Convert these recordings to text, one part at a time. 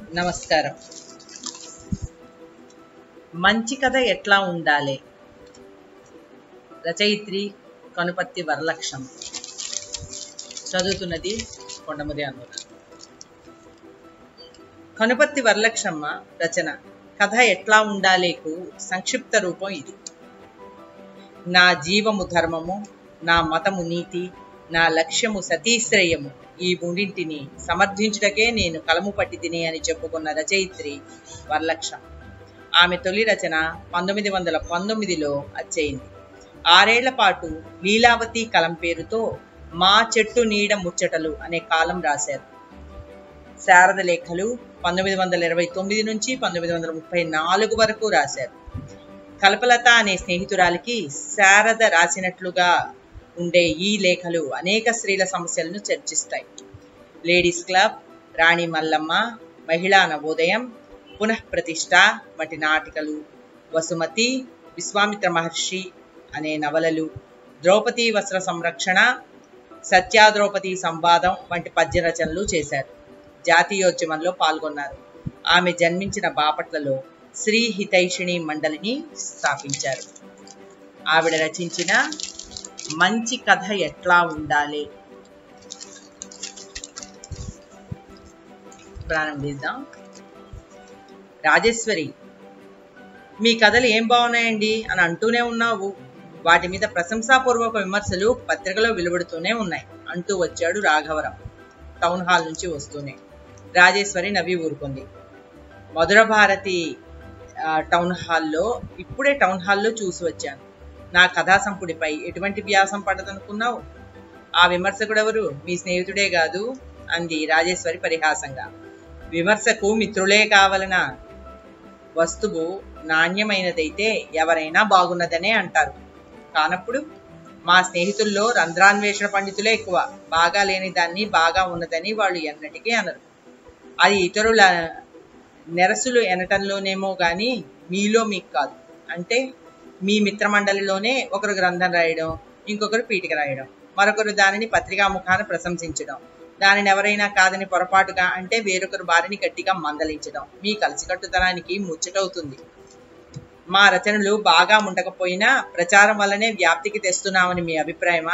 నమస్కారం మంచి కథ ఎట్లా ఉండాలి రచయిత్రి కనుపర్తి వరలక్ష్మ చదువుతున్నది కొండముది అనురాధ కనుపర్తి వరలక్ష్మ రచన కథ ఎట్లా ఉండాలేకు సంక్షిప్త రూపం ఇది నా జీవము ధర్మము నా మతము నీతి నా లక్ష్యము సతీశ్రేయము ఈ మూడింటిని సమర్థించుటకే నేను కలము పట్టి తిని అని చెప్పుకున్న రచయిత్రి వరలక్ష ఆమె తొలి రచన పంతొమ్మిది వందల పంతొమ్మిదిలో వచ్చేయింది ఆరేళ్ల పాటు లీలావతి కలం పేరుతో మా చెట్టు నీడ ముచ్చటలు అనే కాలం రాశారు శారద లేఖలు పంతొమ్మిది వందల ఇరవై తొమ్మిది నుంచి పంతొమ్మిది వందల ముప్పై నాలుగు వరకు రాశారు కల్పలత అనే స్నేహితురాలికి శారద రాసినట్లుగా ఉండే ఈ లేఖలు అనేక స్త్రీల సమస్యలను చర్చిస్తాయి లేడీస్ క్లబ్ రాణి మల్లమ్మ మహిళా నవోదయం పునఃప్రతిష్ఠ వంటి నాటికలు వసుమతి విశ్వామిత్ర మహర్షి అనే నవలలు ద్రౌపది వస్త్ర సంరక్షణ సత్యాద్రౌపది సంవాదం వంటి పద్య రచనలు చేశారు జాతీయోద్యమంలో పాల్గొన్నారు ఆమె జన్మించిన బాపట్లలో శ్రీ హితైషిణి మండలిని స్థాపించారు ఆవిడ రచించిన మంచి కథ ఎట్లా ఉండాలి ప్రారంభిద్దాం రాజేశ్వరి మీ కథలు ఏం బాగున్నాయండి అని అంటూనే ఉన్నావు వాటి మీద ప్రశంసాపూర్వక విమర్శలు పత్రికలో వెలువడుతూనే ఉన్నాయి అంటూ వచ్చాడు రాఘవరం టౌన్ హాల్ నుంచి వస్తూనే రాజేశ్వరి నవ్వి ఊరుకుంది మధుర భారతి ఆ, టౌన్ హాల్లో ఇప్పుడే టౌన్ హాల్లో చూసి వచ్చాను నా కథా సంపుడిపై ఎటువంటి వ్యాసం పడదనుకున్నావు ఆ విమర్శకుడెవరు మీ స్నేహితుడే కాదు అంది రాజేశ్వరి పరిహాసంగా విమర్శకు మిత్రులే కావలనా వస్తువు నాణ్యమైనదైతే ఎవరైనా బాగున్నదనే అంటారు కానప్పుడు మా స్నేహితుల్లో రంధ్రాన్వేషణ పండితులే ఎక్కువ బాగా లేని దాన్ని బాగా ఉన్నదని వాళ్ళు ఎన్నటికీ అనరు అది ఇతరుల నెరసులు ఎనటంలోనేమో కానీ మీలో మీకు కాదు అంటే మీ మిత్రమండలిలోనే ఒకరు గ్రంథం రాయడం ఇంకొకరు పీఠిక రాయడం మరొకరు దానిని పత్రికా ముఖాన ప్రశంసించడం దానిని ఎవరైనా కాదని పొరపాటుగా అంటే వేరొకరు వారిని గట్టిగా మందలించడం మీ కలిసికట్టుతనానికి ముచ్చటవుతుంది మా రచనలు బాగా ఉండకపోయినా ప్రచారం వల్లనే వ్యాప్తికి తెస్తున్నామని మీ అభిప్రాయమా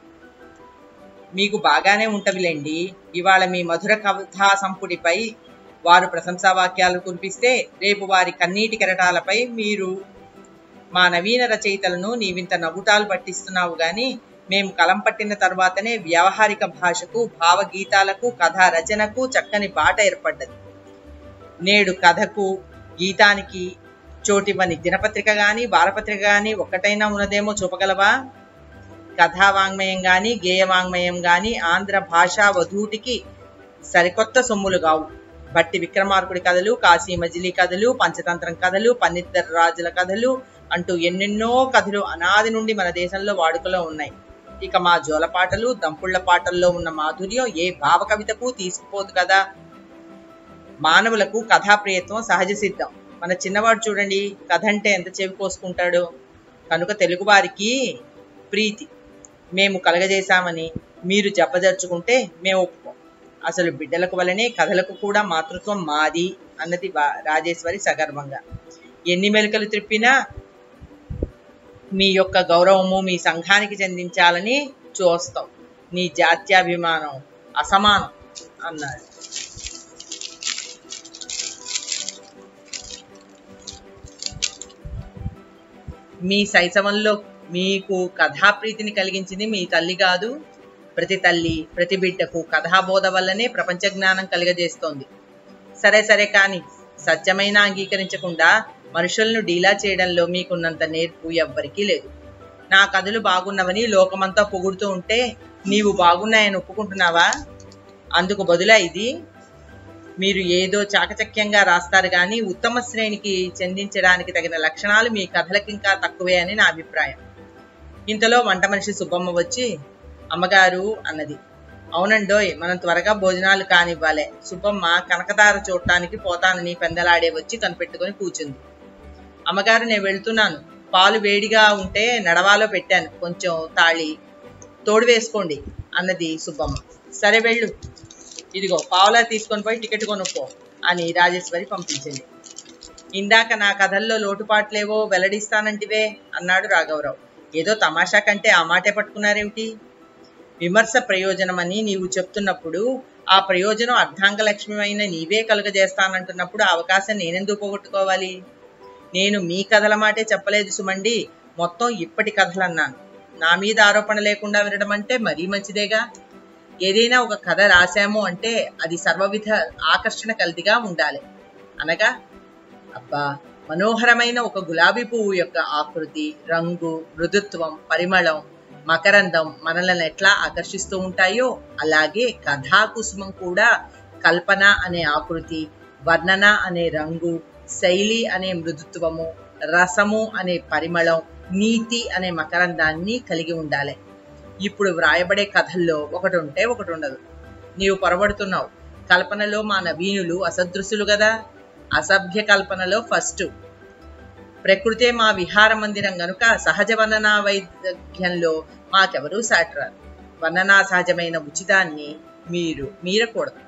మీకు బాగానే ఉంటవిలేండి ఇవాళ మీ మధుర కవితా సంపుటిపై వారు ప్రశంసా వాక్యాలు కురిపిస్తే రేపు వారి కన్నీటి కెరటాలపై మీరు మా నవీన రచయితలను నీవింత నవ్వుటాలు పట్టిస్తున్నావు గాని మేము కలం పట్టిన తర్వాతనే వ్యావహారిక భాషకు భావగీతాలకు కథా రచనకు చక్కని బాట ఏర్పడ్డది నేడు కథకు గీతానికి చోటివ్వని దినపత్రిక గాని వారపత్రిక గాని ఒక్కటైనా ఉన్నదేమో చూపగలవా కథా వాంగ్మయం గాని గేయ వాంగ్మయం గాని ఆంధ్ర భాషా వధూటికి సరికొత్త సొమ్ములు కావు బట్టి విక్రమార్కుడి కథలు కాశీ మజిలీ కథలు పంచతంత్రం కథలు పన్నిద్దరు రాజుల కథలు అంటూ ఎన్నెన్నో కథలు అనాది నుండి మన దేశంలో వాడుకలో ఉన్నాయి ఇక మా జోలపాటలు దంపుళ్ల పాటల్లో ఉన్న మాధుర్యం ఏ భావ కవితకు తీసుకుపోదు కదా మానవులకు కథాప్రియత్వం సహజ సిద్ధం మన చిన్నవాడు చూడండి కథ అంటే ఎంత చెవి కోసుకుంటాడో కనుక తెలుగువారికి ప్రీతి మేము కలగజేశామని మీరు జపజర్చుకుంటే మేము ఒప్పుకోం అసలు బిడ్డలకు వలనే కథలకు కూడా మాతృత్వం మాది అన్నది వా- రాజేశ్వరి సగర్వంగా ఎన్ని మెలికలు త్రిప్పినా మీ యొక్క గౌరవము మీ సంఘానికి చెందించాలని చూస్తాం నీ జాత్యాభిమానం అసమానం అన్నాడు మీ శైశవంలో మీకు కథాప్రీతిని కలిగించింది మీ తల్లి కాదు ప్రతి తల్లి ప్రతి బిడ్డకు కథాబోధ వల్లనే ప్రపంచ జ్ఞానం కలిగజేస్తోంది సరే సరే కానీ సత్యమైన అంగీకరించకుండా మనుషులను డీలా చేయడంలో మీకున్నంత నేర్పు ఎవ్వరికీ లేదు నా కథలు బాగున్నవని లోకమంతా పొగుడుతూ ఉంటే నీవు బాగున్నాయని ఒప్పుకుంటున్నావా అందుకు బదులా ఇది మీరు ఏదో చాకచక్యంగా రాస్తారు కానీ ఉత్తమ శ్రేణికి చెందించడానికి తగిన లక్షణాలు మీ కథలకు ఇంకా తక్కువే అని నా అభిప్రాయం ఇంతలో వంట మనిషి సుబ్బమ్మ వచ్చి అమ్మగారు అన్నది అవునండోయ్ మనం త్వరగా భోజనాలు కానివ్వాలే సుబ్బమ్మ కనకతార చూడటానికి పోతానని పెందలాడే వచ్చి కనిపెట్టుకొని కూర్చుంది అమ్మగారు నేను వెళ్తున్నాను పాలు వేడిగా ఉంటే నడవాలో పెట్టాను కొంచెం తాళి తోడు వేసుకోండి అన్నది సుబ్బమ్మ సరే వెళ్ళు ఇదిగో పావులా తీసుకొని పోయి టికెట్ కొనుక్కో అని రాజేశ్వరి పంపించింది ఇందాక నా కథల్లో లోటుపాట్లేవో వెల్లడిస్తానంటివే అన్నాడు రాఘవరావు ఏదో తమాషా కంటే ఆ మాటే పట్టుకున్నారేమిటి విమర్శ ప్రయోజనమని నీవు చెప్తున్నప్పుడు ఆ ప్రయోజనం అర్ధాంగలక్ష్మి అయిన నీవే కలుగజేస్తానంటున్నప్పుడు ఆ అవకాశం నేనెందుకు పోగొట్టుకోవాలి నేను మీ కథల మాటే చెప్పలేదు సుమండి మొత్తం ఇప్పటి కథలన్నాను నా మీద ఆరోపణ లేకుండా వినడం అంటే మరీ మంచిదేగా ఏదైనా ఒక కథ రాశాము అంటే అది సర్వవిధ ఆకర్షణ కలిదిగా ఉండాలి అనగా అబ్బా మనోహరమైన ఒక గులాబీ పువ్వు యొక్క ఆకృతి రంగు మృదుత్వం పరిమళం మకరందం మనలను ఎట్లా ఆకర్షిస్తూ ఉంటాయో అలాగే కథా కుసుమం కూడా కల్పన అనే ఆకృతి వర్ణన అనే రంగు శైలి అనే మృదుత్వము రసము అనే పరిమళం నీతి అనే మకరందాన్ని కలిగి ఉండాలి ఇప్పుడు వ్రాయబడే కథల్లో ఒకటి ఉంటే ఒకటి ఉండదు నీవు పొరబడుతున్నావు కల్పనలో మా నవీనులు అసదృశులు కదా అసభ్య కల్పనలో ఫస్ట్ ప్రకృతే మా విహార మందిరం గనుక సహజ వర్ణనా వైద్యంలో మాకెవరూ సాటరారు వర్ణనా సహజమైన ఉచితాన్ని మీరు మీరకూడదు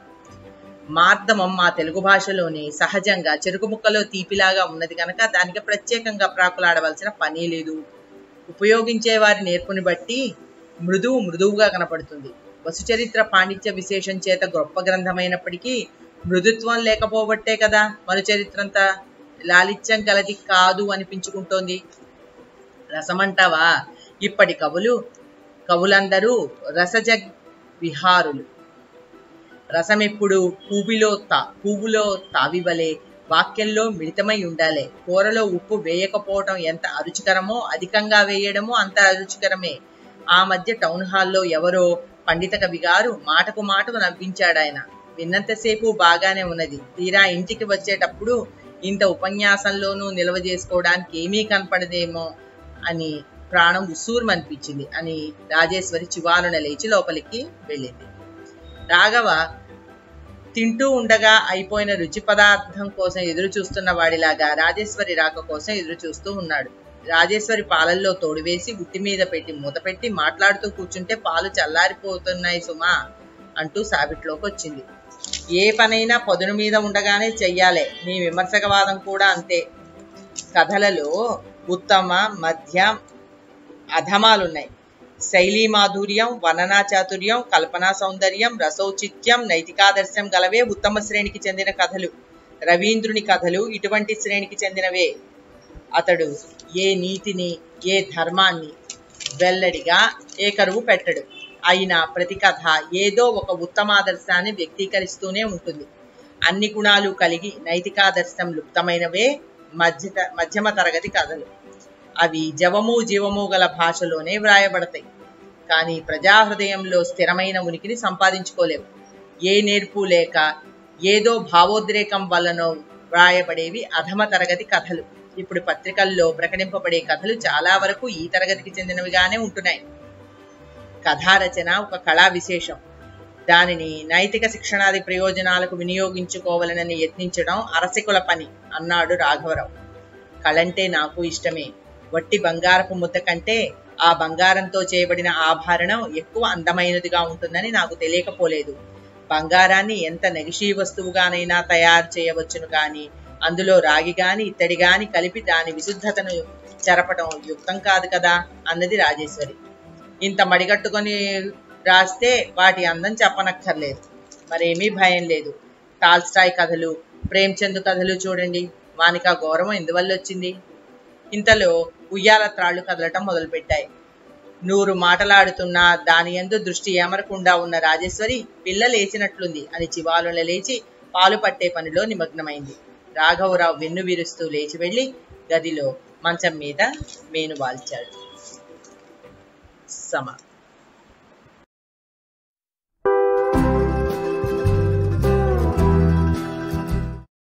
మార్దమం మా తెలుగు భాషలోని సహజంగా చెరుకు ముక్కలో తీపిలాగా ఉన్నది కనుక దానికి ప్రత్యేకంగా ప్రాకులాడవలసిన పని లేదు ఉపయోగించే వారి నేర్పుని బట్టి మృదువు మృదువుగా కనపడుతుంది వసుచరిత్ర పాండిత్య విశేషం చేత గొప్ప గ్రంథమైనప్పటికీ మృదుత్వం లేకపోబట్టే కదా మరు చరిత్రంతా లాలిత్యం గలది కాదు అనిపించుకుంటోంది రసమంటావా ఇప్పటి కవులు కవులందరూ రసజ విహారులు రసమెప్పుడు పువ్వులో తా పువ్వులో తావివలే వాక్యంలో మిళితమై ఉండాలి కూరలో ఉప్పు వేయకపోవటం ఎంత అరుచికరమో అధికంగా వేయడమో అంత అరుచికరమే ఆ మధ్య టౌన్ హాల్లో ఎవరో పండిత కవి గారు మాటకు మాటకు నవ్వించాడు ఆయన విన్నంతసేపు బాగానే ఉన్నది తీరా ఇంటికి వచ్చేటప్పుడు ఇంత ఉపన్యాసంలోనూ నిల్వ చేసుకోవడానికి ఏమీ కనపడదేమో అని ప్రాణం ఉసూరుమనిపించింది అని రాజేశ్వరి చివాలున లేచి లోపలికి వెళ్ళింది రాఘవ తింటూ ఉండగా అయిపోయిన రుచి పదార్థం కోసం ఎదురు చూస్తున్న వాడిలాగా రాజేశ్వరి రాక కోసం ఎదురు చూస్తూ ఉన్నాడు రాజేశ్వరి పాలల్లో తోడువేసి గుట్టి మీద పెట్టి మూత పెట్టి మాట్లాడుతూ కూర్చుంటే పాలు చల్లారిపోతున్నాయి సుమా అంటూ సావిట్లోకి వచ్చింది ఏ పనైనా పొదును మీద ఉండగానే చెయ్యాలే నీ విమర్శకవాదం కూడా అంతే కథలలో ఉత్తమ మధ్య అధమాలున్నాయి శైలీ మాధుర్యం వర్ణనా చాతుర్యం కల్పనా సౌందర్యం రసౌచిత్యం నైతికాదర్శం గలవే ఉత్తమ శ్రేణికి చెందిన కథలు రవీంద్రుని కథలు ఇటువంటి శ్రేణికి చెందినవే అతడు ఏ నీతిని ఏ ధర్మాన్ని వెల్లడిగా ఏ కరువు పెట్టడు అయినా ప్రతి కథ ఏదో ఒక ఉత్తమాదర్శాన్ని వ్యక్తీకరిస్తూనే ఉంటుంది అన్ని గుణాలు కలిగి నైతికాదర్శం లుప్తమైనవే మధ్య మధ్యమ తరగతి కథలు అవి జవము జీవము గల భాషలోనే వ్రాయబడతాయి కానీ ప్రజాహృదయంలో స్థిరమైన ఉనికిని సంపాదించుకోలేవు ఏ నేర్పు లేక ఏదో భావోద్రేకం వల్లనో వ్రాయబడేవి అధమ తరగతి కథలు ఇప్పుడు పత్రికల్లో ప్రకటింపబడే కథలు చాలా వరకు ఈ తరగతికి చెందినవిగానే ఉంటున్నాయి కథారచన ఒక కళా విశేషం దానిని నైతిక శిక్షణాది ప్రయోజనాలకు వినియోగించుకోవాలని యత్నించడం అరసికుల పని అన్నాడు రాఘవరావు కళంటే నాకు ఇష్టమే వట్టి బంగారపు ముద్ద కంటే ఆ బంగారంతో చేయబడిన ఆభరణం ఎక్కువ అందమైనదిగా ఉంటుందని నాకు తెలియకపోలేదు బంగారాన్ని ఎంత నెగిషీ వస్తువుగానైనా తయారు చేయవచ్చును కానీ అందులో రాగి గాని ఇత్తడి గాని కలిపి దాని విశుద్ధతను చెరపటం యుక్తం కాదు కదా అన్నది రాజేశ్వరి ఇంత మడిగట్టుకొని రాస్తే వాటి అందం చెప్పనక్కర్లేదు మరేమీ భయం లేదు టాల్స్టాయ్ కథలు ప్రేమ్చంద్ కథలు చూడండి వానికి ఆ గౌరవం ఎందువల్ల వచ్చింది ఇంతలో ఉయ్యాల త్రాళ్ళు కదలటం మొదలుపెట్టాయి నూరు మాటలాడుతున్నా దాని ఎందు దృష్టి ఏమరకుండా ఉన్న రాజేశ్వరి పిల్ల లేచినట్లుంది అని చివాలున లేచి పాలు పట్టే పనిలో నిమగ్నమైంది రాఘవరావు వెన్ను విరుస్తూ లేచి వెళ్ళి గదిలో మంచం మీద మేను వాల్చాడు సమ